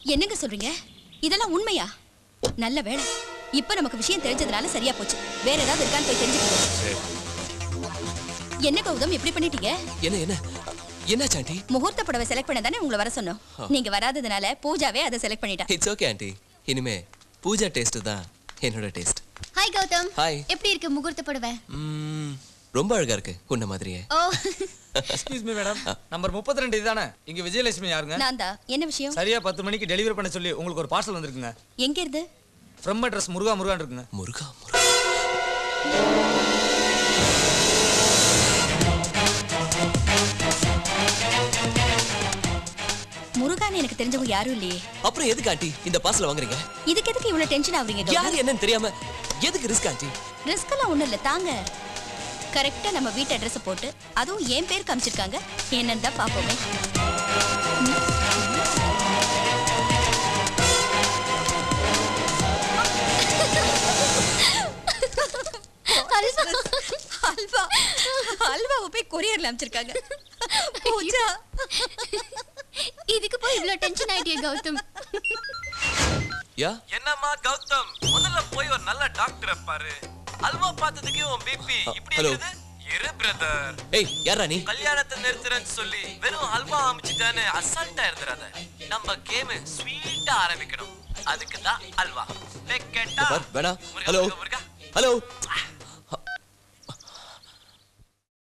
என்னங்க சொல்றீங்க இதெல்லாம் உண்மையா நல்ல வேளை இப்ப நமக்கு விஷயம் தெரிஞ்சதுனால சரியா போச்சு வேற ஏதாவது இருக்கான்னு போய் தெரிஞ்சுக்கோங்க என்ன கௌதம் எப்படி பண்ணிட்டீங்க என்ன என்ன என்னாச்சு ஆண்டி முகூர்த்த புடவை செலக்ட் பண்ண தானே உங்களை வர சொன்னோம் நீங்க வராததுனால பூஜாவே அதை செலக்ட் பண்ணிட்டா இட்ஸ் ஓகே ஆண்டி இனிமே பூஜா டேஸ்ட் தான் என்னோட டேஸ்ட் ஹாய் கௌதம் ஹாய் எப்படி இருக்கு முகூர்த்த புடவை ரொம்ப அழகா இருக்கு உன்ன மாதிரியே ஓ எக்ஸ்கியூஸ் மீ மேடம் நம்பர் 32 இதுதானே இங்க விஜயலட்சுமி யாருங்க நான் தான் என்ன விஷயம் சரியா பத்து மணிக்கு டெலிவரி பண்ண சொல்லி உங்களுக்கு ஒரு பார்சல் வந்திருக்குங்க எங்க இருந்து ஃப்ரம் அட்ரஸ் முருகா முருகான் இருக்குங்க முருகா முருகான்னு எனக்கு தெரிஞ்சவங்க யாரும் இல்லையே அப்புறம் எதுக்கு ஆண்டி இந்த பார்சல் வாங்குறீங்க இதுக்கு எதுக்கு இவ்வளவு டென்ஷன் ஆகுறீங்க யார் என்னன்னு தெரியாம எதுக்கு ரிஸ்க் ஆண்டி ரிஸ்க் எல்லாம் ஒண்ணும் இல்ல தாங்க கரெக்டா நம்ம வீட்டு அட்ரஸ் போட்டு அதுவும் என் பேர் காமிச்சிருக்காங்க என்னன்னு தான் பாப்போமே அல்வா அல்வாவை போய் கொரியர்ல அமைச்சிருக்காங்க பூஜா இதுக்கு போய் இவ்ளோ டென்ஷன் ஆயிட்டியே கௌதம் யா என்னம்மா கௌதம் முதல்ல போய் ஒரு நல்ல டாக்டரை பாரு அல்வா பார்த்ததுக்கே உன் பிபி இப்படி hello. இருக்குது இரு பிரதர் ஏய் யாரா நீ கல்யாணத்தை நிறுத்துறேன்னு சொல்லி வெறும் அல்வா அமைச்சிட்டான்னு அசால்ட்டா இருந்துறாத நம்ம கேம் ஸ்வீட்டா ஆரம்பிக்கணும் அதுக்கு தான் அல்வா வெக்கட்டா பார், வேணாம் முருகா, ஹலோ முருகா, முருகா. ஹலோ